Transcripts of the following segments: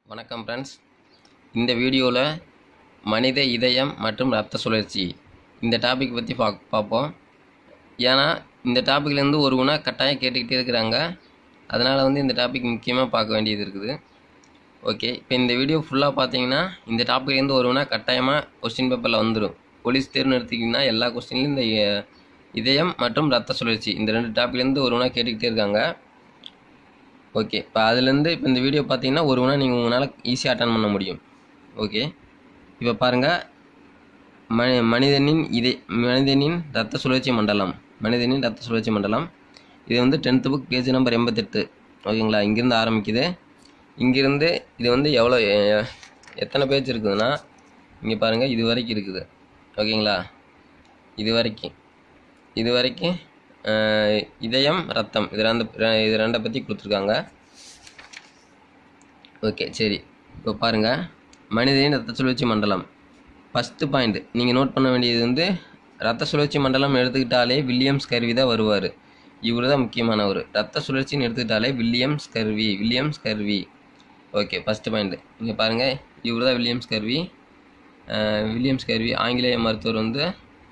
வணக்கம் ஃப்ரெண்ட்ஸ் இந்த வீடியோவில் மனித இதயம் மற்றும் இரத்த சுழற்சி இந்த டாபிக் பற்றி பா பார்ப்போம் ஏன்னா இந்த டாப்பிக்லேருந்து ஒரு குணா கட்டாயம் கேட்டுக்கிட்டே இருக்கிறாங்க அதனால் வந்து இந்த டாபிக் முக்கியமாக பார்க்க வேண்டியது இருக்குது ஓகே இப்போ இந்த வீடியோ ஃபுல்லாக பார்த்தீங்கன்னா இந்த டாப்பிக்லேருந்து ஒரு குணா கட்டாயமாக கொஸ்டின் பேப்பரில் வந்துடும் போலீஸ் தேர்வு எடுத்திங்கன்னா எல்லா கொஸ்டின்லையும் இந்த அஹ், இதயம் மற்றும் இரத்த சுழற்சி இந்த ரெண்டு டாப்பிக்லேருந்து ஒரு குணா கேட்டுக்கிட்டே இருக்காங்க ஓகே இப்போ அதுலேருந்து இப்போ இந்த வீடியோ பார்த்தீங்கன்னா ஒரு மணி நீங்கள் உங்களால் ஈஸியாக அட்டன் பண்ண முடியும் ஓகே இப்போ பாருங்கள் மனி மனிதனின் இதே மனிதனின் ரத்த சுழற்சி மண்டலம் மனிதனின் ரத்த சுழற்சி மண்டலம் இது வந்து டென்த்து புக் பேஜ் நம்பர் எண்பத்தெட்டு ஓகேங்களா இங்கேருந்து ஆரம்பிக்குது இங்கேருந்து இது வந்து எவ்வளோ எ- எத்தனை பேஜ் இருக்குதுன்னா இங்கே பாருங்கள் இது வரைக்கும் இருக்குது ஓகேங்களா இது வரைக்கும் இது வரைக்கும் அஹ், இதயம் ரத்தம் இது ரெண்டு இது ரெண்டை பற்றி கொடுத்துருக்காங்க ஓகே சரி இப்போ பாருங்கள் மனிதனின் ரத்த சுழற்சி மண்டலம் ஃபஸ்ட்டு பாயிண்ட் நீங்கள் நோட் பண்ண வேண்டியது வந்து ரத்த சுழற்சி மண்டலம் எடுத்துக்கிட்டாலே வில்லியம்ஸ் கருவி தான் வருவார் இவர் தான் முக்கியமானவர் ரத்த சுழற்சின்னு எடுத்துக்கிட்டாலே வில்லியம்ஸ் கருவி வில்லியம்ஸ் கருவி ஓகே ஃபஸ்ட்டு பாயிண்ட் இங்கே பாருங்கள் இவர் தான் வில்லியம்ஸ் கருவி அஹ், வில்லியம்ஸ் கருவி ஆங்கிலேய மருத்துவர் வந்து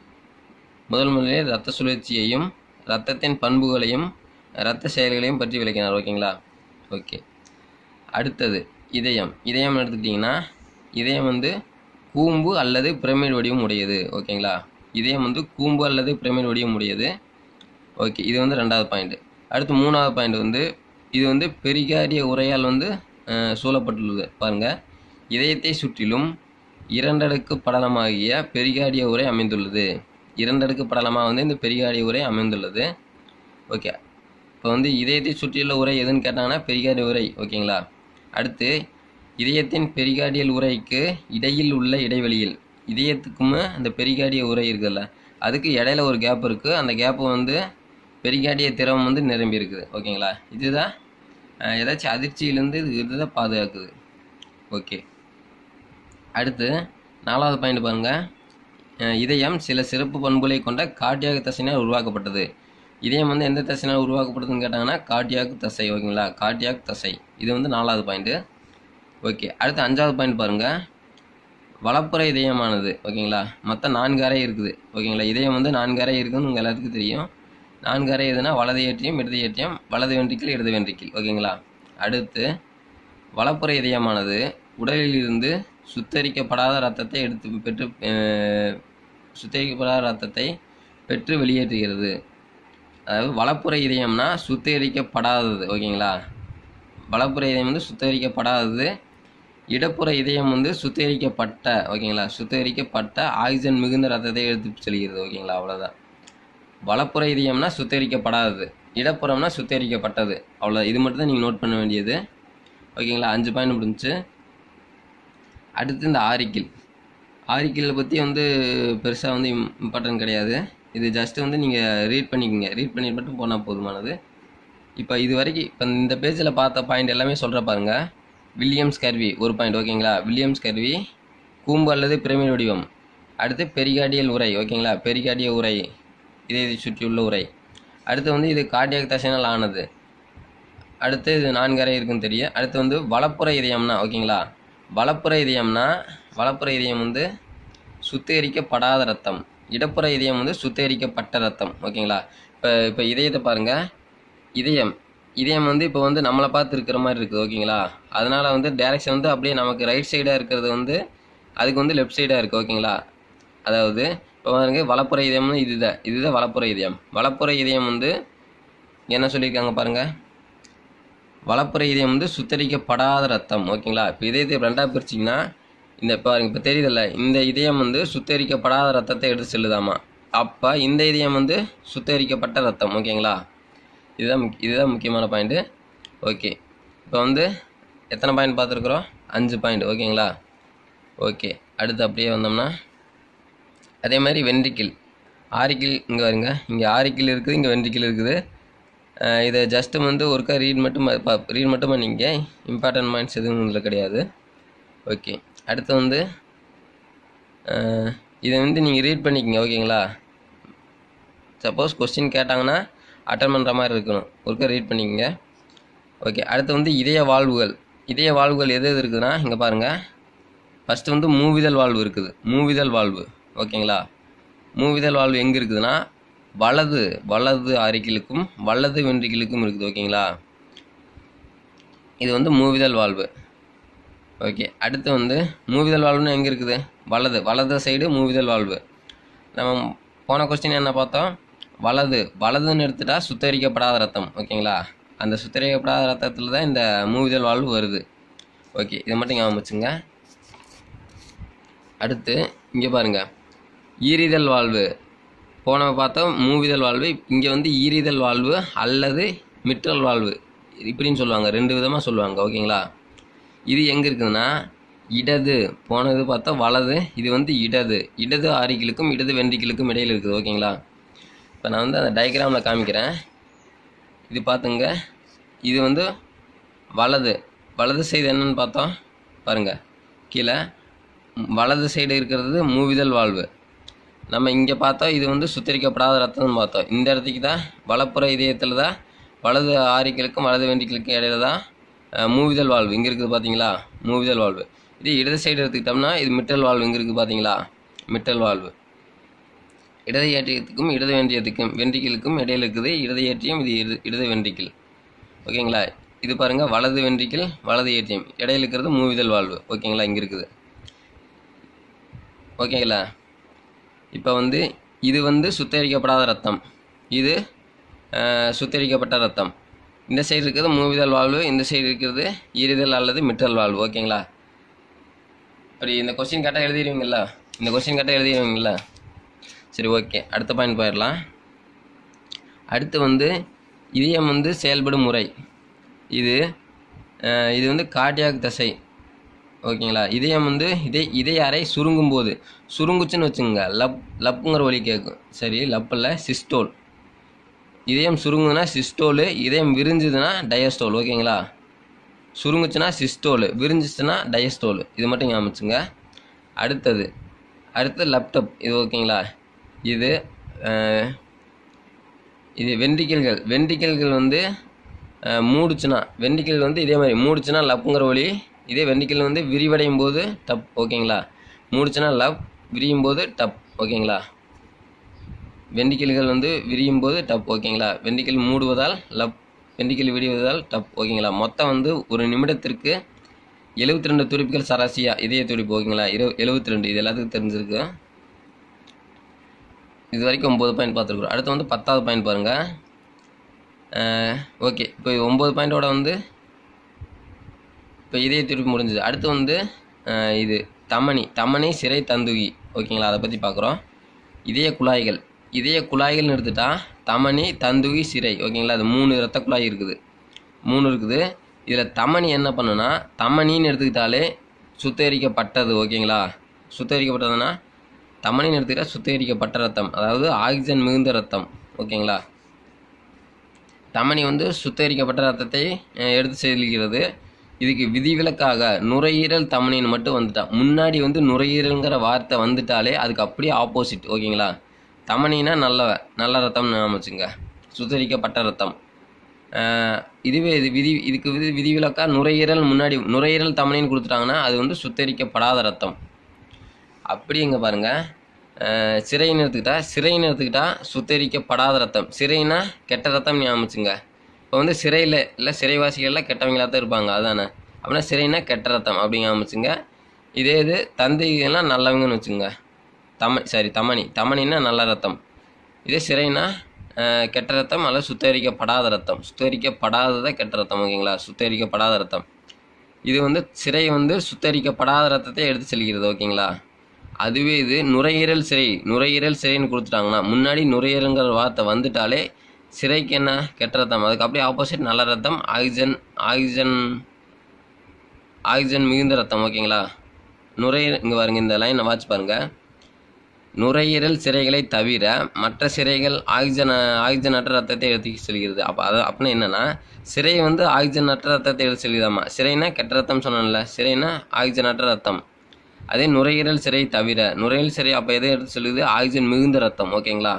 முதல் முதலில் இரத்த சுழற்சியையும் இரத்தத்தின் பண்புகளையும் இரத்த செயல்களையும் பற்றி விளக்கினார் ஓகேங்களா ஓகே அடுத்தது இதயம் இதயம் எடுத்துக்கிட்டிங்கன்னா இதயம் வந்து கூம்பு அல்லது பிரமிட் வடிவம் உடையது ஓகேங்களா இதயம் வந்து கூம்பு அல்லது பிரமிட் வடிவம் உடையது ஓகே இது வந்து ரெண்டாவது பாயிண்ட் அடுத்து மூணாவது பாயிண்ட் வந்து இது வந்து பெரிகாரிய உரையால் வந்து அஹ், சூழப்பட்டுள்ளது பாருங்கள் இதயத்தை சுற்றிலும் இரண்டடுக்கு படலமாகிய பெரிகாரிய உரை அமைந்துள்ளது இரண்டடுக்கு படலமாக வந்து இந்த பெரிகாரிய உரை அமைந்துள்ளது ஓகே இப்போ வந்து இதயத்தை சுற்றியுள்ள உரை எதுன்னு கேட்டாங்கன்னா பெரிகாரிய உரை ஓகேங்களா அடுத்து இதயத்தின் பெரிகார்டியல் உரைக்கு இடையில் உள்ள இடைவெளியில் இதயத்துக்கும் அந்த பெரிகார்டிய உரை இருக்குல்ல அதுக்கு இடையில ஒரு கேப் இருக்குது அந்த கேப்பு வந்து பெரிகார்டிய திரவம் வந்து நிரம்பி இருக்குது ஓகேங்களா இதுதான் அஹ், ஏதாச்சும் அதிர்ச்சியிலேருந்து இது இதுதான் பாதுகாக்குது ஓகே அடுத்து நாலாவது பாயிண்ட் பாருங்க அஹ் இதயம் சில சிறப்பு பண்புகளை கொண்ட கார்டியாக தசையினால் உருவாக்கப்பட்டது இதயம் வந்து எந்த தசையினால் உருவாக்கப்பட்டதுன்னு கேட்டாங்கன்னா கார்டியாக் தசை ஓகேங்களா கார்டியாக் தசை இது வந்து நாலாவது பாயிண்ட்டு ஓகே அடுத்து அஞ்சாவது பாயிண்ட் பாருங்க வலப்புற இதயமானது ஓகேங்களா மொத்தம் நான்கு அறை இருக்குது ஓகேங்களா இதயம் வந்து நான்கு அறை இருக்குதுன்னு உங்கள் எல்லாத்துக்கும் தெரியும் நான்கு அறை எதுனா வலது ஏற்றியம் இடது ஏற்றியம் வலது வென்ட்ரிக்கிள் இடது வென்ட்ரிக்கிள் ஓகேங்களா அடுத்து வலப்புற இதயமானது உடலில் இருந்து சுத்தரிக்கப்படாத ரத்தத்தை எடுத்து பெற்று அஹ், சுத்தரிக்கப்படாத ரத்தத்தை பெற்று வெளியேற்றுகிறது அதாவது வலப்புற இதயம்னா சுத்திகரிக்கப்படாதது ஓகேங்களா வலப்புற இதயம் வந்து சுத்திகரிக்கப்படாதது இடப்புற இதயம் வந்து சுத்திகரிக்கப்பட்ட ஓகேங்களா சுத்திகரிக்கப்பட்ட ஆக்சிஜன் மிகுந்த ரத்தத்தை எடுத்து செல்கிறது ஓகேங்களா அவ்வளோதான் வலப்புற இதயம்னா சுத்திகரிக்கப்படாதது இடப்புறம்னா சுத்திகரிக்கப்பட்டது அவ்வளோ இது மட்டும் தான் நீங்கள் நோட் பண்ண வேண்டியது ஓகேங்களா அஞ்சு பாயிண்ட் முடிஞ்சுச்சு அடுத்து இந்த ஆரிக்கிள் ஆரிக்கிளை பற்றி வந்து பெருசாக வந்து இம்பார்ட்டன்ட் கிடையாது இது ஜஸ்ட் வந்து நீங்கள் ரீட் பண்ணிக்கோங்க ரீட் பண்ணி மட்டும் போனால் போதுமானது இப்போ இது வரைக்கும் இப்போ இந்த பேஜில் பார்த்த பாயிண்ட் எல்லாமே சொல்கிற பாருங்க வில்லியம்ஸ் கருவி ஒரு பாயிண்ட் ஓகேங்களா வில்லியம்ஸ் கருவி கூம்பு அல்லது பிரமிட் வடிவம் அடுத்து பெரிகார்டியல் உரை ஓகேங்களா பெரிகார்டிய உரை இதை சுற்றியுள்ள உரை அடுத்து வந்து இது கார்டியாக் தசைனால் ஆனது அடுத்து இது நான்கு அறை இருக்குன்னு தெரியும் அடுத்து வந்து வலப்புற இதயம்னா ஓகேங்களா வலப்புற இதயம்னா வலப்புற இதயம் வந்து சுத்திகரிக்கப்படாத ரத்தம் இடப்புற இதயம் வந்து சுத்திகரிக்கப்பட்ட ரத்தம் ஓகேங்களா இப்போ இப்போ இதயத்தை பாருங்க இதயம் இதயம் வந்து இப்போ வந்து நம்மளை பார்த்து இருக்கிற மாதிரி இருக்குது ஓகேங்களா அதனால வந்து டைரக்ஷன் வந்து அப்படியே நமக்கு ரைட் சைடாக இருக்கிறது வந்து அதுக்கு வந்து லெஃப்ட் சைடாக இருக்குது ஓகேங்களா அதாவது இப்போ பாருங்க வலப்புற இதயம்னு இதுதான் இதுதான் வலப்புற இதயம் வலப்புற இதயம் வந்து என்ன சொல்லியிருக்காங்க பாருங்க வலப்புற இதயம் வந்து சுத்தரிக்கப்படாத ரத்தம் ஓகேங்களா இப்போ இதயத்தை ரெண்டாக பிரிச்சிங்கன்னா இந்த பாருங்க இப்போ தெரியுதுல்ல இந்த இதயம் வந்து சுத்தரிக்கப்படாத ரத்தத்தை எடுத்து செல்லுதாமா அப்போ இந்த இதயம் வந்து சுத்தரிக்கப்பட்ட ரத்தம் ஓகேங்களா இதுதான் முக்- இதுதான் முக்கியமான பாயிண்ட்டு ஓகே இப்போ வந்து எத்தனை பாயிண்ட் பார்த்துருக்குறோம் அஞ்சு பாயிண்ட் ஓகேங்களா ஓகே அடுத்து அப்படியே வந்தோம்னா அதே மாதிரி வென்ட்ரிக்கிள் ஆரிக்கிள் இங்கே வருங்க இங்கே ஆரிக்கிள் இருக்குது இங்கே வென்ட்ரிக்கிள் இருக்குது அஹ் இதை ஜஸ்ட்டு வந்து ஒருக்கா ரீட் மட்டும் ரீட் மட்டும் பண்ணிங்க இம்பார்ட்டன்ட் பாயிண்ட்ஸ் எதுவும் இதில் கிடையாது ஓகே அடுத்து வந்து அஹ் இதை வந்து நீங்கள் ரீட் பண்ணிக்கங்க ஓகேங்களா சப்போஸ் கொஸ்டின் கேட்டாங்கன்னா அட்டன் பண்ணுற மாதிரி இருக்கணும் ஒருக்கா ரீட் பண்ணிக்கங்க ஓகே அடுத்து வந்து இதய வாழ்வுகள் இதய வாழ்வுகள் எது எது இருக்குதுன்னா இங்கே பாருங்கள் ஃபஸ்ட்டு வந்து மூவிதழ் வாழ்வு இருக்குது மூவிதழ் வாழ்வு ஓகேங்களா மூவிதழ் வாழ்வு எங்கே இருக்குதுன்னா வலது வலது அரிக்கிலுக்கும் வலது வென்றிக்கிலுக்கும் இருக்குது ஓகேங்களா இது வந்து மூவிதழ் வாழ்வு ஓகே அடுத்து வந்து மூவிதழ் வாழ்வுன்னு எங்கே இருக்குது வலது வலது சைடு மூவிதழ் வாழ்வு நம்ம போன கொஸ்டின் என்ன பார்த்தோம் வலது வலதுன்னு எடுத்துட்டா சுத்தரிக்கப்படாத ரத்தம் ஓகேங்களா அந்த சுத்தரிக்கப்படாத ரத்தத்தில் தான் இந்த மூவிதழ் வாழ்வு வருது ஓகே இதை மட்டும் ஞாபகம் வச்சுங்க அடுத்து இங்கே பாருங்க ஈரிதழ் வாழ்வு போன பார்த்தோம் மூவிதழ் வாழ்வு இங்கே வந்து ஈரிதழ் வாழ்வு அல்லது மிற்றல் வாழ்வு இப்படின்னு சொல்லுவாங்க ரெண்டு விதமாக சொல்லுவாங்க ஓகேங்களா இது எங்கே இருக்குதுன்னா இடது போனது பார்த்தா வலது இது வந்து இடது இடது ஆரிக்கிலுக்கும் இடது வென்றிக்கிலுக்கும் இடையில் இருக்குது ஓகேங்களா இப்போ நான் வந்து அந்த டயக்ராமில் காமிக்கிறேன் இது பார்த்துங்க இது வந்து வலது வலது சைடு என்னன்னு பார்த்தோம் பாருங்கள் கீழே ம், வலது சைடு இருக்கிறது மூவிதழ் வாழ்வு நம்ம இங்கே பார்த்தோம் இது வந்து சுத்தரிக்கப்படாத ரத்தம்னு பார்த்தோம் இந்த இடத்துக்கு தான் வலப்புற இதயத்தில் தான் வலது ஆரிகளுக்கும் வலது வென்றிகளுக்கும் இடையில தான் அஹ், மூவிதழ் வாழ்வு இங்கே இருக்குது பார்த்தீங்களா மூவிதழ் வாழ்வு இது இடது சைடு எடுத்துக்கிட்டோம்னா இது மிட்டல் வாழ்வு இங்கே இருக்குது பார்த்தீங்களா மிட்டல் வாழ்வு இடது ஏற்றியத்துக்கும் இடது வென்றியத்துக்கும் வென்றிகளுக்கும் இடையில இருக்குது இடது ஏற்றியம் இது இடு- இடது வென்றிக்கிள் ஓகேங்களா இது பாருங்க வலது வென்றிக்கிள் வலது ஏற்றியம் இடையில இருக்கிறது மூவிதழ் வாழ்வு ஓகேங்களா இங்கே இருக்குது ஓகேங்களா இப்போ வந்து இது வந்து சுத்திகரிக்கப்படாத ரத்தம் இது அஹ், சுத்திகரிக்கப்பட்ட ரத்தம் இந்த சைடு இருக்கிறது மூவிதழ் வாழ்வு இந்த சைடு இருக்கிறது ஈரிதழ் அல்லது மிட்டல் வாழ்வு ஓகேங்களா அப்படி இந்த கொஸ்டின் கரெக்டாக எழுதிடுவீங்களா இந்த கொஸ்டின் கரெக்டாக எழுதிடுவீங்களா சரி ஓகே அடுத்த பாயிண்ட் போயிடலாம் அடுத்து வந்து இதயம் வந்து செயல்படும் முறை இது அஹ், இது வந்து கார்டியாக் தசை ஓகேங்களா இதயம் வந்து இதய இதய அறை சுருங்கும் போது சுருங்குச்சுன்னு வச்சுங்க லப் லப்புங்கிற ஒலி கேட்கும் சரி லப்பில் சிஸ்டோல் இதயம் சுருங்குதுன்னா சிஸ்டோலு இதயம் விரிஞ்சுதுன்னா டயஸ்டோல் ஓகேங்களா சுருங்குச்சுன்னா சிஸ்டோலு விரிஞ்சிச்சுன்னா டயஸ்டோலு இது மட்டும் ஞாபகம் வச்சுங்க அடுத்தது அடுத்து லேப்டாப் இது ஓகேங்களா இது அஹ், இது வென்ட்ரிக்கல்கள் வென்ட்ரிக்கல்கள் வந்து அஹ், மூடுச்சுன்னா வென்ட்ரிக்கல் வந்து இதே மாதிரி மூடுச்சுன்னா லப்புங்கிற ஒலி இதே வென்ட்ரிக்கல் வந்து விரிவடையும் போது டப் ஓகேங்களா மூடுச்சுன்னா லப் விரியும் போது டப் ஓகேங்களா வெண்டிக்கல்கள் வந்து விரியும் போது டப் ஓகேங்களா வெண்டிக்கல் மூடுவதால் லப் வெண்டிக்கல் விரிவதால் டப் ஓகேங்களா மொத்தம் வந்து ஒரு நிமிடத்திற்கு எழுபத்தி ரெண்டு துடிப்புகள் சராசியா இதய துடிப்பு ஓகேங்களா இரு எழுபத்தி ரெண்டு இது எல்லாத்துக்கும் தெரிஞ்சிருக்கு இது வரைக்கும் ஒம்பது பாயிண்ட் பார்த்துருக்குறோம் அடுத்து வந்து பத்தாவது பாயிண்ட் பாருங்கள் ஓகே இப்போ ஒம்பது பாயிண்டோட வந்து இப்போ இதய துடிப்பு முடிஞ்சது அடுத்து வந்து அஹ், இது தமனி தமனி சிறை தந்துகி ஓகேங்களா அதை பற்றி பார்க்குறோம் இதய குழாய்கள் இதய குழாய்கள்னு எடுத்துட்டா தமனி தந்துகி சிறை ஓகேங்களா அது மூணு இரத்த குழாய் இருக்குது மூணு இருக்குது இதில் தமனி என்ன பண்ணுன்னா தமனின்னு எடுத்துக்கிட்டாலே சுத்திகரிக்கப்பட்டது ஓகேங்களா சுத்திகரிக்கப்பட்டதுன்னா தமனின்னு எடுத்துக்கிட்டா சுத்திகரிக்கப்பட்ட ரத்தம் அதாவது ஆக்சிஜன் மிகுந்த ரத்தம் ஓகேங்களா தமனி வந்து சுத்திகரிக்கப்பட்ட ரத்தத்தை அஹ், எடுத்து செல்கிறது இதுக்கு விதிவிலக்காக நுரையீரல் தமனின்னு மட்டும் வந்துட்டா முன்னாடி வந்து நுரையீரல்ங்கிற வார்த்தை வந்துட்டாலே அதுக்கு அப்படியே ஆப்போசிட் ஓகேங்களா தமனினா நல்ல நல்ல ரத்தம் ஞாபகம் வச்சுங்க சுத்திகரிக்கப்பட்ட ரத்தம் அஹ், இதுவே இது விதி இதுக்கு விதி விதிவிலக்கா நுரையீரல் முன்னாடி நுரையீரல் தமனின்னு கொடுத்துட்டாங்கன்னா அது வந்து சுத்திகரிக்கப்படாத ரத்தம் அப்படி இங்கே பாருங்க அஹ், சிறைன்னு எடுத்துக்கிட்டா சிறைன்னு எடுத்துக்கிட்டா சுத்தரிக்கப்படாத ரத்தம் சிறைனா கெட்ட ரத்தம் ஞாபகம் வச்சுங்க இப்போ வந்து சிறையில் இல்லை சிறைவாசிகள்லாம் கெட்டவங்களா தான் இருப்பாங்க அதானே அப்படின்னா சிறைனா கெட்ட ரத்தம் அப்படி ஞாபகம் வச்சுங்க இதே இது தந்தைகள்லாம் நல்லவங்கன்னு வச்சுங்க தம சாரி தமனி தமனின்னா நல்ல ரத்தம் இதே சிறைனா அஹ், கெட்ட ரத்தம் அல்லது சுத்தரிக்கப்படாத ரத்தம் சுத்தரிக்கப்படாததை கெட்ட ரத்தம் ஓகேங்களா சுத்தரிக்கப்படாத ரத்தம் இது வந்து சிறை வந்து சுத்தரிக்கப்படாத ரத்தத்தை எடுத்து செல்கிறது ஓகேங்களா அதுவே இது நுரையீரல் சிறை நுரையீரல் சிறைன்னு கொடுத்துட்டாங்கன்னா முன்னாடி நுரையீரல்ங்கிற வார்த்தை வந்துட்டாலே சிறைக்கு என்ன கெட்ட ரத்தம் அதுக்கு அப்படியே ஆப்போசிட் நல்ல ரத்தம் ஆக்சிஜன் ஆக்சிஜன் ஆக்சிஜன் மிகுந்த ரத்தம் ஓகேங்களா நுரையீரல் இங்கே பாருங்க இந்த லைனை வாட்ச் பாருங்க நுரையீரல் சிறைகளை தவிர மற்ற சிறைகள் ஆக்சிஜன் ஆக்சிஜன் அற்ற ரத்தத்தை எடுத்து செல்கிறது அப்போ அது அப்படின்னா என்னன்னா சிறை வந்து ஆக்சிஜன் அற்ற ரத்தத்தை எடுத்து செல்லுதாமா சிறைனா கெட்ட ரத்தம் சொன்னேன்ல சிறைனா ஆக்சிஜன் அற்ற ரத்தம் அதே நுரையீரல் சிறை தவிர நுரையீரல் சிறை அப்போ எதை எடுத்து சொல்லுது ஆக்சிஜன் மிகுந்த ரத்தம் ஓகேங்களா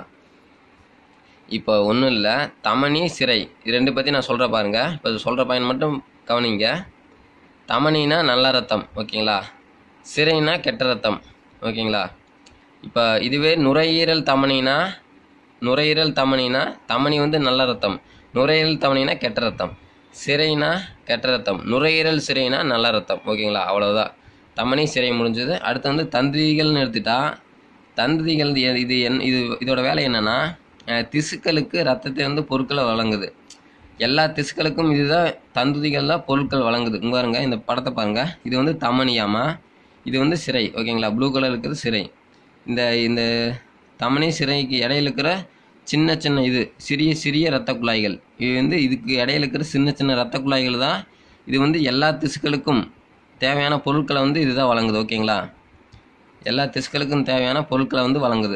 இப்போ ஒன்றும் இல்லை தமனி சிறை இது ரெண்டு பற்றி நான் சொல்கிற பாருங்க இப்போ சொல்கிற பாயிண்ட் மட்டும் கவனிங்க தமனினா நல்ல ரத்தம் ஓகேங்களா சிரைனா கெட்ட ரத்தம் ஓகேங்களா இப்போ இதுவே நுரையீரல் தமனினா நுரையீரல் தமனினா தமனி வந்து நல்ல ரத்தம் நுரையீரல் தமனினா கெட்ட ரத்தம் சிரைனா கெட்ட ரத்தம் நுரையீரல் சிரைனா நல்ல ரத்தம் ஓகேங்களா அவ்வளோதான் தமனி சிரை முடிஞ்சது அடுத்து வந்து தந்திரிகள்னு எடுத்துட்டா தந்திரிகள் எ- இது என் இது இதோட வேலை என்னன்னா அஹ், திசுக்களுக்கு ரத்தத்தை வந்து பொருட்களை வழங்குது எல்லா திசுக்களுக்கும் இதுதான் தந்துதிகள் தான் பொருட்கள் வழங்குது இங்க பாருங்க இந்த படத்தை பாருங்க இது வந்து தமனியாமா இது வந்து சிரை ஓகேங்களா ப்ளூ கலர் இருக்கிறது சிரை இந்த இந்த தமனி சிறைக்கு இடையில இருக்கிற சின்ன சின்ன இது சிறிய சிறிய இரத்த குழாய்கள் இது வந்து இதுக்கு இடையில இருக்கிற சின்ன சின்ன இரத்த குழாய்கள் தான் இது வந்து எல்லா திசுக்களுக்கும் தேவையான பொருட்களை வந்து இதுதான் வழங்குது ஓகேங்களா எல்லா திசுக்களுக்கும் தேவையான பொருட்களை வந்து வழங்குது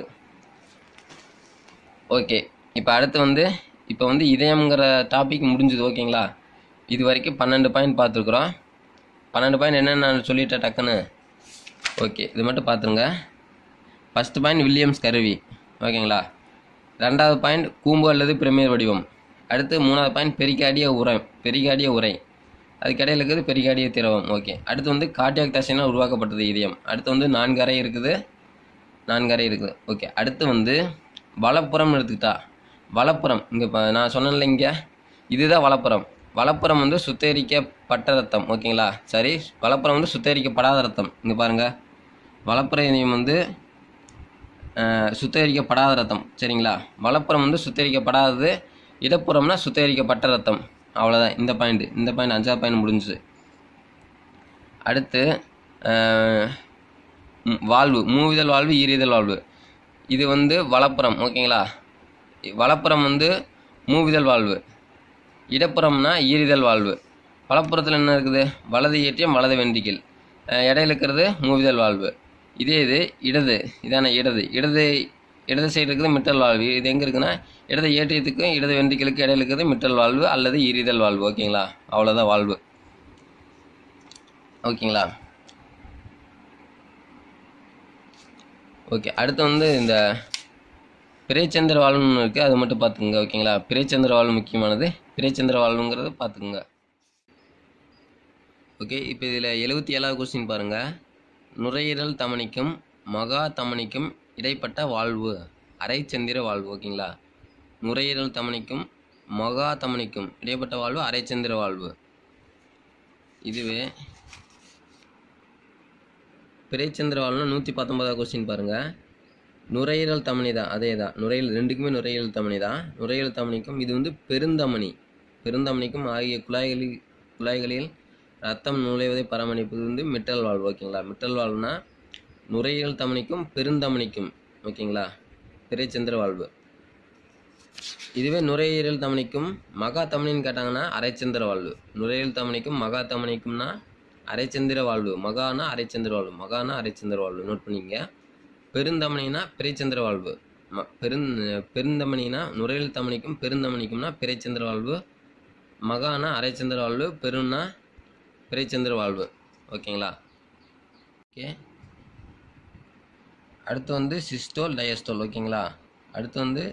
ஓகே இப்போ அடுத்து வந்து இப்போ வந்து இதயம்ங்கிற டாபிக் முடிஞ்சுது ஓகேங்களா இது வரைக்கும் பன்னெண்டு பாயிண்ட் பார்த்துருக்குறோம் பன்னெண்டு பாயிண்ட் என்னென்னு நான் சொல்லிட்டேன் டக்குன்னு ஓகே இது மட்டும் பார்த்துருங்க ஃபஸ்ட்டு பாயிண்ட் வில்லியம்ஸ் கருவி ஓகேங்களா ரெண்டாவது பாயிண்ட் கூம்பு அல்லது பிரமியர் வடிவம் அடுத்து மூணாவது பாயிண்ட் பெரிகார்டிய உரை பெரிகார்டிய உரை அதுக்கிடையில் இருக்குது பெரிகார்டிய திரவம் ஓகே அடுத்து வந்து கார்டியாக் தசைனால் உருவாக்கப்பட்டது இதயம் அடுத்து வந்து நான்கு அறை இருக்குது நான்கு அறை இருக்குது ஓகே அடுத்து வந்து வலப்புறம் எடுத்துக்கிட்டா வலப்புறம் இங்கே இப்போ நான் சொன்னேன்ல இங்கே இதுதான் வலப்புறம் வலப்புறம் வந்து சுத்திகரிக்கப்பட்ட ரத்தம் ஓகேங்களா சரி வலப்புறம் வந்து சுத்திகரிக்கப்படாத ரத்தம் இங்கே பாருங்கள் வலப்புற இதயம் வந்து அஹ், சுத்திகரிக்கப்படாத ரத்தம் சரிங்களா வலப்புறம் வந்து சுத்திகரிக்கப்படாதது இடப்புறம்னா சுத்திகரிக்கப்பட்ட ரத்தம் அவ்வளோதான் இந்த பாயிண்ட் இந்த பாயிண்ட் அஞ்சாவது பாயிண்ட் முடிஞ்சுது அடுத்து அஹ், ம், வாழ்வு மூவிதழ் வாழ்வு ஈரிதழ் வாழ்வு இது வந்து வலப்புறம் ஓகேங்களா வலப்புறம் வந்து மூவிதழ் வாழ்வு இடப்புறம்னா ஈரிதழ் வாழ்வு வலப்புறத்தில் என்ன இருக்குது வலது ஏற்றியம் வலது வெண்டிக்கில் அஹ் இடையில இருக்கிறது மூவிதழ் வாழ்வு இதே இது இடது இதான இடது இடது இடது சைடு இருக்குது மிட்டல் வாழ்வு இது எங்கே இருக்குன்னா இடது ஏற்றியத்துக்கும் இடது வெண்டிக்கலுக்கு இடையில இருக்கிறது மிட்டல் வாழ்வு அல்லது ஈரிதழ் வாழ்வு ஓகேங்களா அவ்வளோதான் வாழ்வு ஓகேங்களா ஓகே அடுத்து வந்து இந்த பிறைச்சந்திர வாழ்வுன்னு இருக்குது அது மட்டும் பார்த்துக்குங்க ஓகேங்களா பிறைச்சந்திர வாழ்வு முக்கியமானது பிறைச்சந்திர வாழ்வுங்கிறது பார்த்துக்குங்க ஓகே இப்போ இதில் எழுபத்தி ஏழாவது கொஸ்டின் பாருங்கள் நுரையீரல் தமனிக்கும் மகா தமனிக்கும் இடைப்பட்ட வாழ்வு அரைச்சந்திர வாழ்வு ஓகேங்களா நுரையீரல் தமனிக்கும் மகா தமனிக்கும் இடைப்பட்ட வாழ்வு அரைச்சந்திர வாழ்வு இதுவே பிறைச்சந்திர வாழ்வுனா நூற்றி பத்தொன்பதாவது கொஸ்டின் பாருங்கள் நுரையீரல் தமனி தான் அதே தான் நுரையீரல் ரெண்டுக்குமே நுரையீரல் தமனி தான் நுரையீரல் தமனிக்கும் இது வந்து பெருந்தமனி பெருந்தமனிக்கும் ஆகிய குழாய்களில் குழாய்களில் ரத்தம் நுழைவதை பராமரிப்பது வந்து மிட்டல் வாழ்வு ஓகேங்களா மிட்டல் வாழ்வுனா நுரையீரல் தமனிக்கும் பெருந்தமனிக்கும் ஓகேங்களா பிறைச்சந்திர வாழ்வு இதுவே நுரையீரல் தமனிக்கும் மகா தமனின்னு கேட்டாங்கன்னா அரைச்சந்திர வாழ்வு நுரையீரல் தமனிக்கும் மகா தமனிக்கும்னா அரைச்சந்திர வாழ்வு மகானா அரைச்சந்திர வாழ்வு மகானா அரைச்சந்திர வாழ்வு நோட் பண்ணிங்க பெருந்தமனினா பிறைச்சந்திர வாழ்வு ம பெருந் பெருந்தமனினா நுரையீரல் தமனிக்கும் பெருந்தமனிக்கும்னா பிறைச்சந்திர வாழ்வு மகானா அரைச்சந்திர வாழ்வு பெருன்னா பிறைச்சந்திர வாழ்வு ஓகேங்களா ஓகே அடுத்து வந்து சிஸ்டோல் டயஸ்டோல் ஓகேங்களா அடுத்து வந்து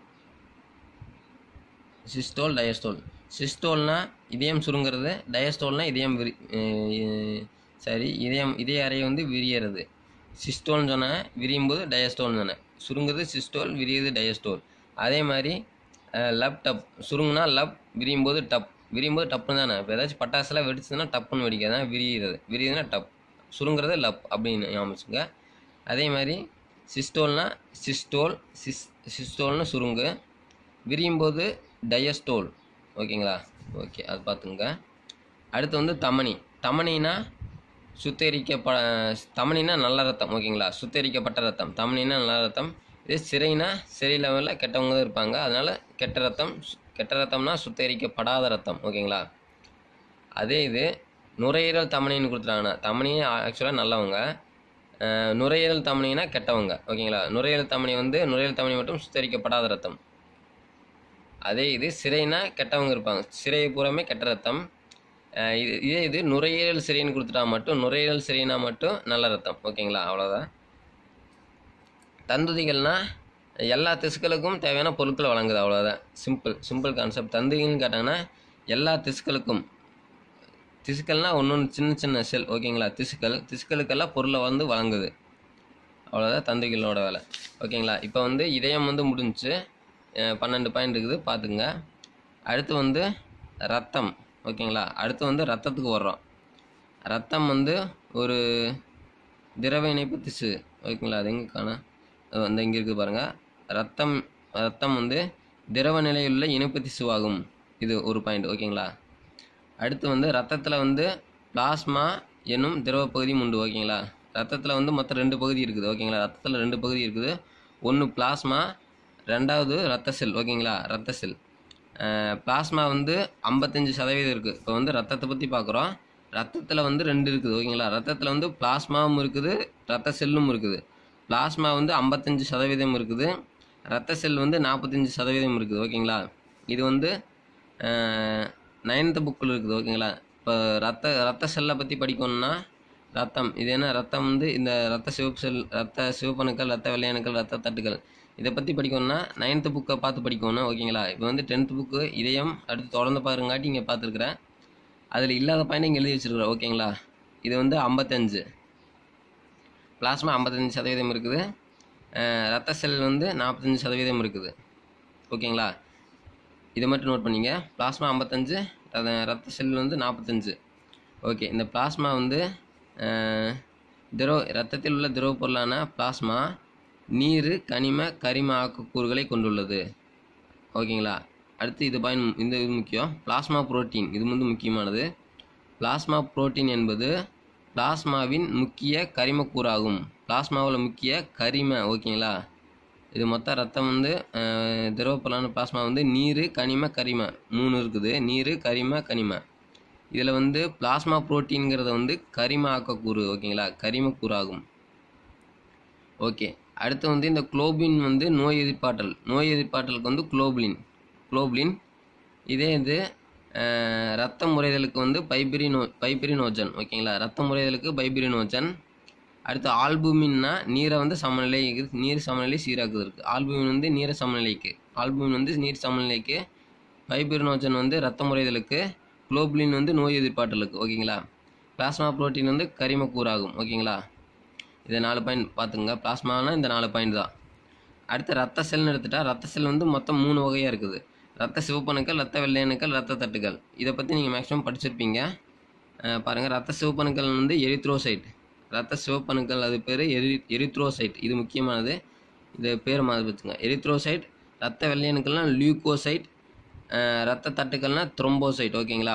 சிஸ்டோல் டயஸ்டோல் சிஸ்டோல்னா இதயம் சுருங்கிறது டயஸ்டோல்னா இதயம் விரி அஹ் சரி இதயம் இதய அறை வந்து விரியறது சிஸ்டோல்னு சொன்னேன் விரியும் போது டயஸ்டோல்னு சொன்னேன் சுருங்குது சிஸ்டோல் விரியுது டயஸ்டோல் அதே மாதிரி லப் டப் சுருங்குனா லப் விரியும் போது டப் விரியும் போது டப்புன்னு தானே இப்போ ஏதாச்சும் பட்டாசுலாம் வெடிச்சதுன்னா டப்புன்னு வெடிக்காது விரியுறது விரியுதுன்னா டப் சுருங்குறது லப் அப்படின்னு ஞாபகம் வச்சுங்க அதே மாதிரி சிஸ்டோல்னா சிஸ்டோல் சிஸ் சிஸ்டோல்னு சுருங்கு விரியும் போது டயஸ்டோல் ஓகேங்களா ஓகே அது பார்த்துங்க அடுத்து வந்து தமனி தமனினா சுத்திகரிக்கப்ப தமனினா நல்ல ரத்தம் ஓகேங்களா சுத்திகரிக்கப்பட்ட ரத்தம் தமனினா நல்ல ரத்தம் இதே சிறைனா சிறை லெவலில் கெட்டவங்க தான் இருப்பாங்க அதனால் கெட்ட ரத்தம் சு- கெட்ட ரத்தம்னா சுத்திகரிக்கப்படாத ரத்தம் ஓகேங்களா அதே இது நுரையீரல் தமனின்னு கொடுத்துட்டாங்கன்னா தமனியே ஆக்சுவலாக நல்லவங்க அஹ், நுரையீரல் தமனினா கெட்டவங்க ஓகேங்களா நுரையீரல் தமனி வந்து நுரையீரல் தமனி மட்டும் சுத்திகரிக்கப்படாத ரத்தம் அதே இது சிறைனா கெட்டவங்க இருப்பாங்க சிறை பூராமே கெட்ட ரத்தம் அஹ் இது இதே இது நுரையீரல் சிறைன்னு கொடுத்துட்டா மட்டும் நுரையீரல் சிறைனா மட்டும் நல்ல ரத்தம் ஓகேங்களா அவ்வளோதான் தந்துதிகள்னா எல்லா திசுக்களுக்கும் தேவையான பொருட்களை வழங்குது அவ்வளோதான் சிம்பிள் சிம்பிள் கான்செப்ட் தந்துதிகள்னு கேட்டாங்கன்னா எல்லா திசுக்களுக்கும் திசுக்கள்னால் ஒன்று ஒன்று சின்ன சின்ன செல் ஓகேங்களா திசுக்கள் திசுக்களுக்கெல்லாம் பொருளை வந்து வழங்குது அவ்வளோதான் தந்தைகளோட வேலை ஓகேங்களா இப்போ வந்து இதயம் வந்து முடிஞ்சுச்சு அஹ் பன்னெண்டு பாயிண்ட் இருக்குது பார்த்துங்க அடுத்து வந்து ரத்தம் ஓகேங்களா அடுத்து வந்து ரத்தத்துக்கு வர்றோம் ரத்தம் வந்து ஒரு திரவ இணைப்பு திசு ஓகேங்களா அது எங்கே காண அந்த இங்கே இருக்குது பாருங்கள் ரத்தம் ரத்தம் வந்து திரவ நிலையுள்ள இணைப்பு திசுவாகும் இது ஒரு பாயிண்ட் ஓகேங்களா அடுத்து வந்து ரத்தத்தில் வந்து பிளாஸ்மா என்னும் திரவ பகுதியும் உண்டு ஓகேங்களா ரத்தத்தில் வந்து மொத்தம் ரெண்டு பகுதி இருக்குது ஓகேங்களா ரத்தத்தில் ரெண்டு பகுதி இருக்குது ஒன்று பிளாஸ்மா ரெண்டாவது ரத்த செல் ஓகேங்களா ரத்த செல் பிளாஸ்மா வந்து ஐம்பத்தஞ்சு சதவீதம் இருக்குது இப்போ வந்து ரத்தத்தை பற்றி பார்க்குறோம் ரத்தத்தில் வந்து ரெண்டு இருக்குது ஓகேங்களா ரத்தத்தில் வந்து பிளாஸ்மாவும் இருக்குது ரத்த செல்லும் இருக்குது பிளாஸ்மா வந்து ஐம்பத்தஞ்சு சதவீதம் இருக்குது ரத்த செல் வந்து நாற்பத்தஞ்சு சதவீதம் இருக்குது ஓகேங்களா இது வந்து நைன்த்து புக்கில் இருக்குது ஓகேங்களா இப்போ ரத்த ரத்த செல்லை பற்றி படிக்கணும்னா ரத்தம் இது என்ன ரத்தம் வந்து இந்த ரத்த சிவப்பு செல் ரத்த சிவப்பணுக்கள் ரத்த வெள்ளையணுக்கள் ரத்த தட்டுகள் இதை பற்றி படிக்கணும்னா நைன்த்து புக்கை பார்த்து படிக்கணும் ஓகேங்களா இப்போ வந்து டென்த்து புக்கு இதயம் அடுத்து தொடர்ந்து பாருங்காட்டி இங்கே பார்த்துருக்குறேன் அதில் இல்லாத பாயிண்ட் இங்கே எழுதி வச்சிருக்கிறேன் ஓகேங்களா இது வந்து ஐம்பத்தஞ்சு பிளாஸ்மா ஐம்பத்தஞ்சு சதவீதம் இருக்குது அஹ் ரத்த செல் வந்து நாற்பத்தஞ்சு சதவீதம் இருக்குது ஓகேங்களா இதை மட்டும் நோட் பண்ணிங்க பிளாஸ்மா ஐம்பத்தஞ்சு ரத- ரத்த செல் வந்து நாற்பத்தஞ்சு ஓகே இந்த பிளாஸ்மா வந்து அஹ், திரவ ரத்தத்தில் உள்ள திரவ பொருளான பிளாஸ்மா நீர் கனிம கரிம ஆக்கக்கூறுகளை கொண்டுள்ளது ஓகேங்களா அடுத்து இது பயன் இந்த இது முக்கியம் பிளாஸ்மா புரோட்டீன் இது வந்து முக்கியமானது பிளாஸ்மா புரோட்டீன் என்பது பிளாஸ்மாவின் முக்கிய கரிமக்கூறாகும் பிளாஸ்மாவில் முக்கிய கரிம ஓகேங்களா இது மொத்த ரத்தம் வந்து அஹ், திரவ பொருளான பிளாஸ்மா வந்து நீர் கனிம கரிம மூணு இருக்குது நீர் கரிம கனிம இதில் வந்து பிளாஸ்மா புரோட்டீன்கிறத வந்து கரிம ஆக்கக்கூறு ஓகேங்களா கரிமக்கூறு ஆகும் ஓகே அடுத்து வந்து இந்த குளோபின் வந்து நோய் எதிர்ப்பாற்றல் நோய் எதிர்ப்பாற்றலுக்கு வந்து குளோபுலின் குளோபுலின் இதே இது அஹ், ரத்த முறைதலுக்கு வந்து பைபிரினோ பைபிரினோஜன் ஓகேங்களா ரத்த முறைதலுக்கு பைபிரினோஜன் அடுத்து ஆல்புமின்னா நீரை வந்து சமநிலை நீர் சமநிலை சீராக்குவதற்கு ஆல்புமின் வந்து நீரை சமநிலைக்கு ஆல்புமின் வந்து நீர் சமநிலைக்கு பைபிரினோஜன் வந்து ரத்த முறைதலுக்கு குளோபுலின் வந்து நோய் எதிர்ப்பாற்றலுக்கு ஓகேங்களா பிளாஸ்மா புரோட்டீன் வந்து கரிமக்கூறாகும் ஓகேங்களா இதை நாலு பாயிண்ட் பார்த்துங்க பிளாஸ்மானா இந்த நாலு பாயிண்ட் தான் அடுத்து ரத்த செல்னு எடுத்துட்டா ரத்த செல் வந்து மொத்தம் மூணு வகையாக இருக்குது ரத்த சிவப்பணுக்கள் ரத்த வெள்ளையணுக்கள் ரத்த தட்டுகள் இதை பற்றி நீங்கள் மேக்ஸிமம் படிச்சிருப்பீங்க அஹ் பாருங்க ரத்த சிவப்பணுக்கள் வந்து எரித்ரோசைட் ரத்த சிவப்பணுக்கள் அது பேர் எரி எரித்ரோசைட் இது முக்கியமானது இது பேர் மாதிரி வச்சுங்க எரித்ரோசைட் ரத்த வெள்ளையணுக்கள்லாம் லியூகோசைட் அஹ் ரத்த தட்டுக்கள்னா த்ரோம்போசைட் ஓகேங்களா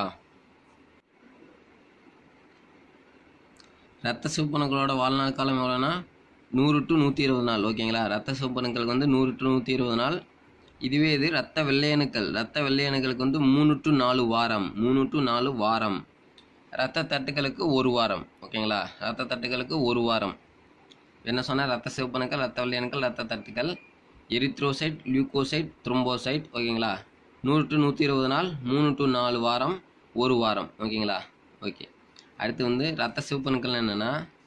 ரத்த சிவப்பணுக்களோட வாழ்நாள் காலம் எவ்வளோனா நூறு டு நூற்றி இருபது நாள் ஓகேங்களா ரத்த சிவப்பணுக்களுக்கு வந்து நூறு டு நூற்றி இருபது நாள் இதுவே இது ரத்த வெள்ளையணுக்கள் ரத்த வெள்ளையணுக்களுக்கு வந்து மூணு டு நாலு வாரம் மூணு டு நாலு வாரம் ரத்த தட்டுகளுக்கு ஒரு வாரம் ஓகேங்களா ரத்த தட்டுகளுக்கு ஒரு வாரம் என்ன சொன்னால் ரத்த சிவப்பணுக்கள் ரத்த வெள்ளையணுக்கள் ரத்த தட்டுகள் எரித்ரோசைட் லியூகோசைட் த்ரோம்போசைட் ஓகேங்களா நூறு டு நூற்றி இருபது நாள் மூணு டு நாலு வாரம் ஒரு வாரம் ஓகேங்களா ஓகே அடுத்து வந்து ரத்த சிவப்பணுக்கள் என்னென்னா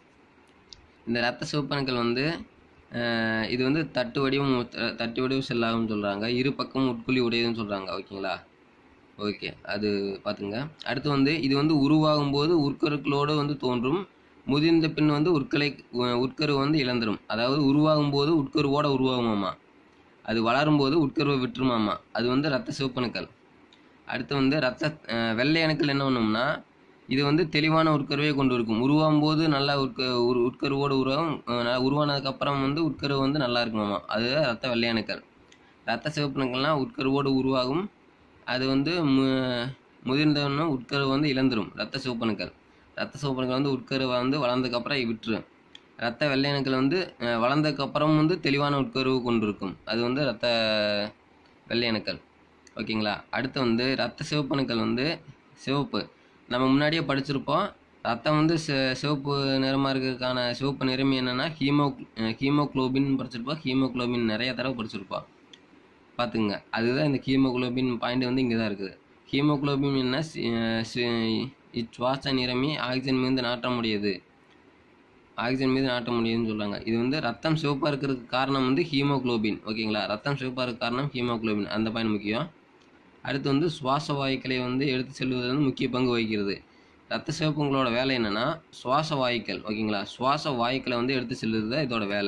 இந்த ரத்த சிவப்பணுக்கள் வந்து அஹ், இது வந்து தட்டு வடிவம் உத்- தட்டு வடிவ செல்லாகும்னு சொல்கிறாங்க இரு பக்கமும் உட்குழி உடையதுன்னு சொல்கிறாங்க ஓகேங்களா ஓகே அது பார்த்துங்க அடுத்து வந்து இது வந்து உருவாகும் போது உட்கருக்களோடு வந்து தோன்றும் முதிர்ந்த பின் வந்து உட்கலை உ- உட்கரு வந்து இழந்துரும் அதாவது உருவாகும் போது உட்கருவோட உருவாகுமாமா அது வளரும் போது உட்கருவை விட்டுருமாமா அது வந்து ரத்த சிவப்பணுக்கள் அடுத்து வந்து ரத்த அஹ், வெள்ளை அணுக்கள் என்ன பண்ணும்னா இது வந்து தெளிவான உட்கருவை கொண்டு இருக்கும் உருவாகும் போது நல்லா உட்க உரு உட்கருவோடு உருவாகும் அஹ், நல்லா உருவானதுக்கப்புறம் வந்து உட்கரு வந்து நல்லா இருக்குமாமா அது ரத்த வெள்ளை அணுக்கள் ரத்த சிவப்பணுக்கள்லாம் உட்கருவோடு உருவாகும் அது வந்து மு முதிர்ந்தவனும் உட்கரு வந்து இழந்துரும் ரத்த சிவப்பணுக்கள் ரத்த சிவப்பணுக்கள் வந்து உட்கருவை வந்து வளர்ந்ததுக்கப்புறம் விட்டுரும் ரத்த வெள்ளையணுக்கள் வந்து அஹ், வளர்ந்ததுக்கப்புறம் வந்து தெளிவான உட்கருவு கொண்டிருக்கும் அது வந்து ரத்த வெள்ளையணுக்கள் ஓகேங்களா அடுத்து வந்து ரத்த சிவப்பணுக்கள் வந்து சிவப்பு நம்ம முன்னாடியே படிச்சிருப்போம் ரத்தம் வந்து சி- சிவப்பு நிறமாக இருக்கிறதுக்கான சிவப்பு நிறமி என்னென்னா ஹீமோ ஹீமோக்ளோபின் படிச்சிருப்போம் ஹீமோக்ளோபின் நிறைய தடவை படிச்சிருப்போம் பார்த்துங்க அதுதான் இந்த ஹீமோகுளோபின் பாயிண்ட் வந்து இங்கே தான் இருக்குது ஹீமோகுளோபின் என்ன சி- சி- இச்சுவாச நிறமி ஆக்சிஜன் மீது நாட்டமுடையது ஆக்சிஜன் மீது நாட்ட முடியுதுன்னு சொல்கிறாங்க இது வந்து ரத்தம் சிவப்பாக இருக்கிறதுக்கு காரணம் வந்து ஹீமோகுளோபின் ஓகேங்களா ரத்தம் சிவப்பாக இருக்க காரணம் ஹீமோகுளோபின் அந்த பாயிண்ட் முக்கியம் அடுத்து வந்து சுவாச வாயுக்களை வந்து எடுத்து செல்வதில் வந்து முக்கிய பங்கு வகிக்கிறது ரத்த சிவப்புங்களோட வேலை என்னென்னா சுவாச வாயுக்கள் ஓகேங்களா சுவாச வாயுக்களை வந்து எடுத்து செல்லுறது தான் இதோட வேலை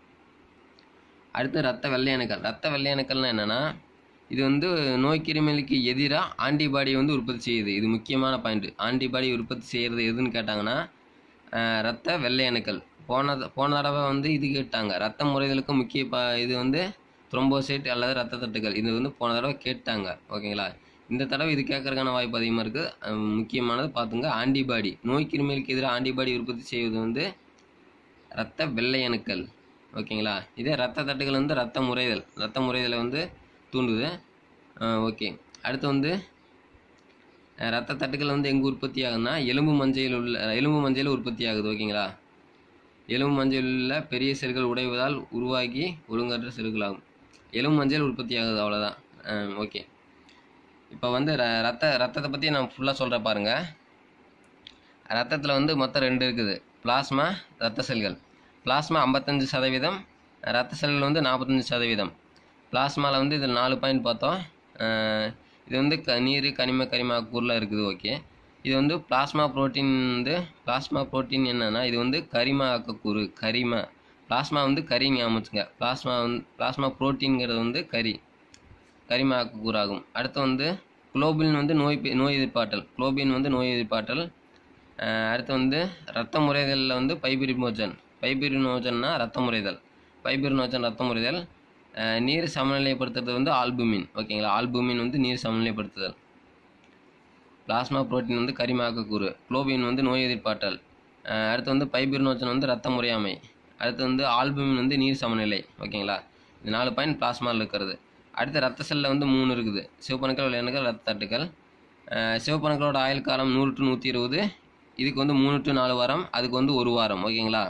அடுத்து ரத்த வெள்ளை அணுக்கள் ரத்த வெள்ளை அணுக்கள்னா என்னென்னா இது வந்து நோய் கிருமிகளுக்கு எதிராக ஆன்டிபாடி வந்து உற்பத்தி செய்யுது இது முக்கியமான பாயிண்ட் ஆன்டிபாடி உற்பத்தி செய்கிறது எதுன்னு கேட்டாங்கன்னா அஹ், ரத்த வெள்ளை அணுக்கள் போன போன தடவை வந்து இது கேட்டாங்க ரத்த முறைகளுக்கு முக்கிய ப இது வந்து த்ரோம்போசைட் அல்லது ரத்த தட்டுகள் இது வந்து போன தடவை கேட்டாங்க ஓகேங்களா இந்த தடவை இது கேட்கறதுக்கான வாய்ப்பு அதிகமாக இருக்குது முக்கியமானது பார்த்துங்க ஆன்டிபாடி நோய் கிருமிகளுக்கு எதிராக ஆன்டிபாடி உற்பத்தி செய்வது வந்து ரத்த வெள்ளை அணுக்கள் ஓகேங்களா இதே ரத்த தட்டுகள் வந்து ரத்த முறைதல் ரத்த முறைதலை வந்து தூண்டுது ஓகே அடுத்து வந்து அஹ், ரத்த தட்டுகள் வந்து எங்கே உற்பத்தி ஆகுதுன்னா எலும்பு மஞ்சையில் உள்ள எலும்பு மஞ்சள் உற்பத்தி ஆகுது ஓகேங்களா எலும்பு மஞ்சள் உள்ள பெரிய செல்கள் உடைவதால் உருவாகி ஒழுங்கற்ற செல்கள் ஆகும் எலும்பு மஞ்சள் உற்பத்தி ஆகுது அவ்வளோதான் ஓகே இப்போ வந்து ர- ரத்த ரத்தத்தை பற்றி நான் ஃபுல்லாக சொல்கிறேன் பாருங்கள் ரத்தத்தில் வந்து மொத்தம் ரெண்டு இருக்குது பிளாஸ்மா ரத்த செல்கள் பிளாஸ்மா ஐம்பத்தஞ்சு சதவீதம் ரத்த செல்கள் வந்து நாற்பத்தஞ்சு சதவீதம் பிளாஸ்மாவில் வந்து இதில் நாலு பாயிண்ட் பார்த்தோம் அஹ் இது வந்து க நீர் கனிம கரிமாக்கூறில் இருக்குது ஓகே இது வந்து பிளாஸ்மா புரோட்டீன் வந்து பிளாஸ்மா புரோட்டீன் என்னன்னா இது வந்து கரிம ஆக்கக்கூறு கரிம பிளாஸ்மா வந்து கரி ஞாபகம் வச்சுங்க பிளாஸ்மா வந்து பிளாஸ்மா புரோட்டீன்கிறது வந்து கரி கரிம ஆக்கக்கூறாகும் அடுத்து வந்து குளோபின் வந்து நோய் பி- நோய் எதிர்ப்பாற்றல் குளோபின் வந்து நோய் எதிர்ப்பாற்றல் அஹ் அடுத்து வந்து ரத்த முறைதலில் வந்து பைபிரினோஜன் பைபிரினோஜன்னா ரத்த முறைதல் பைபிரினோஜன் ரத்த முறைதல் அஹ் நீர் சமநிலைப்படுத்துறது வந்து ஆல்புமின் ஓகேங்களா ஆல்புமின் வந்து நீர் சமநிலைப்படுத்துதல் பிளாஸ்மா புரோட்டீன் வந்து கரிமாக்கக்கூறு குளோபின் வந்து நோய் எதிர்ப்பாற்றல் அஹ் அடுத்து வந்து பைபிரினோஜன் வந்து ரத்த முறையாமை அடுத்து வந்து ஆல்புமின் வந்து நீர் சமநிலை ஓகேங்களா இது நாலு பாயிண்ட் பிளாஸ்மாவில் இருக்கிறது அடுத்து ரத்த செல்லில் வந்து மூணு இருக்குது சிவப்பணுக்கள் வெள்ளையணுக்கள் ரத்த தட்டுக்கள் அஹ் சிவப்பணுக்களோட ஆயுள் காலம் நூறு டு நூற்றி இருபது இதுக்கு வந்து மூணு டு நாலு வாரம் அதுக்கு வந்து ஒரு வாரம் ஓகேங்களா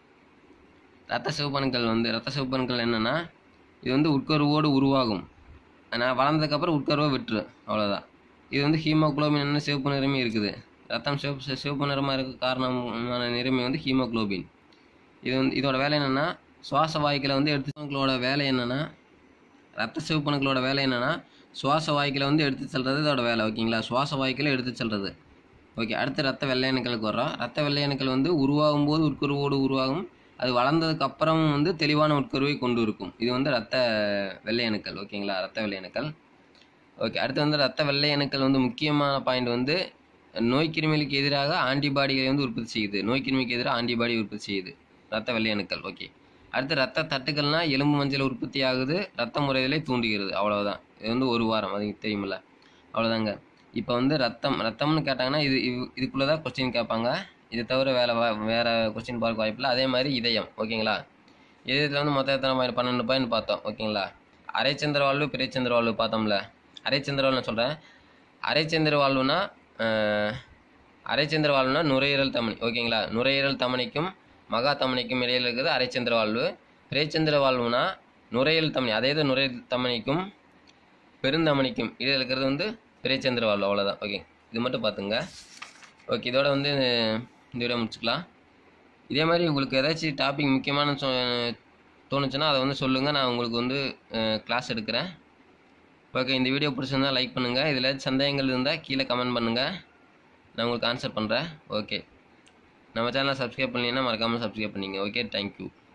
ரத்த சிவப்பணுக்கள் வந்து ரத்த சிவப்பணுக்கள் என்னென்னா இது வந்து உட்கருவோடு உருவாகும் ஆனால் வளர்ந்ததுக்கப்புறம் உட்கருவை விட்டுரு அவ்வளோதான் இது வந்து ஹீமோகுளோபின் என்ன சிவப்பு நிறமே இருக்குது ரத்தம் சிவப்பு சிவப்பு நிறமாக இருக்க காரணமான நிறமே வந்து ஹீமோகுளோபின் இது வந்து இதோட வேலை என்னென்னா சுவாச வாய்க்களை வந்து எடுத்துக்களோட வேலை என்னென்னா ரத்த சிவப்பணுக்களோட வேலை என்னென்னா சுவாச வாய்க்களை வந்து எடுத்து செல்றது இதோட வேலை ஓகேங்களா சுவாச வாய்க்களை எடுத்து செல்றது ஓகே அடுத்து ரத்த வெள்ளை அணுக்களுக்கு வர்றோம் ரத்த வெள்ளை அணுக்கள் வந்து உருவாகும் போது உட்கருவோடு உருவாகும் அது வளர்ந்ததுக்கு அப்புறம் வந்து தெளிவான உட்கருவை கொண்டு இருக்கும் இது வந்து ரத்த வெள்ளை அணுக்கள் ஓகேங்களா ரத்த வெள்ளை அணுக்கள் ஓகே அடுத்து வந்து ரத்த வெள்ளை அணுக்கள் வந்து முக்கியமான பாயிண்ட் வந்து நோய் கிருமிகளுக்கு எதிராக ஆன்டிபாடிகளை வந்து உற்பத்தி செய்யுது நோய் கிருமிக்கு எதிராக ஆன்டிபாடி உற்பத்தி செய்யுது ரத்த வெள்ளை அணுக்கள் ஓகே அடுத்து ரத்த தட்டுக்கள்னா எலும்பு மஞ்சள் உற்பத்தி ஆகுது ரத்த முறைதலை தூண்டுகிறது அவ்வளவுதான் இது வந்து ஒரு வாரம் அது தெரியுமில்ல அவ்வளோதாங்க இப்போ வந்து ரத்தம் ரத்தம்னு கேட்டாங்கன்னா இது இது- இதுக்குள்ளே தான் கொஸ்டின் கேட்பாங்க இதை தவிர வேற வா- வேற கொஸ்டின் பார்க்க வாய்ப்பில்லை அதே மாதிரி இதயம் ஓகேங்களா இதயத்தில் வந்து மொத்தம் எத்தனை பாயிண்ட் பன்னெண்டு பாயிண்ட் பார்த்தோம் ஓகேங்களா அரைச்சந்திர வாழ்வு பிறைச்சந்திர வாழ்வு பார்த்தோம்ல அரைச்சந்திர வாழ்வு நான் சொல்கிறேன் அரைச்சந்திர வாழ்வுனா அஹ், அரைச்சந்திர வாழ்வுனா நுரையீரல் தமனி ஓகேங்களா நுரையீரல் தமனிக்கும் மகா தமனிக்கும் இடையில் இருக்கிறது அரைச்சந்திர வாழ்வு பிறைச்சந்திர வாழ்வுனா நுரையீரல் தமனி அதே இது நுரையீரல் தமனிக்கும் பெருந்தமனிக்கும் இடையில் இருக்கிறது வந்து பிறைச்சந்திர வாழ்வு அவ்வளோதான் ஓகே இது மட்டும் பார்த்துங்க ஓகே இதோட வந்து இந்த வீடியோ முடிச்சுக்கலாம் இதே மாதிரி உங்களுக்கு ஏதாச்சும் டாபிக் முக்கியமான சொ தோணுச்சுன்னா அதை வந்து சொல்லுங்கள் நான் உங்களுக்கு வந்து கிளாஸ் எடுக்கிறேன் ஓகே இந்த வீடியோ பிடிச்சிருந்தா லைக் பண்ணுங்கள் இதில் ஏதாச்சும் சந்தேகங்கள் இருந்தால் கீழே கமெண்ட் பண்ணுங்கள் நான் உங்களுக்கு ஆன்சர் பண்ணுறேன் ஓகே நம்ம சேனலை சப்ஸ்கிரைப் பண்ணீங்கன்னா மறக்காமல் சப்ஸ்கிரைப் பண்ணிங்க ஓகே தேங்க்யூ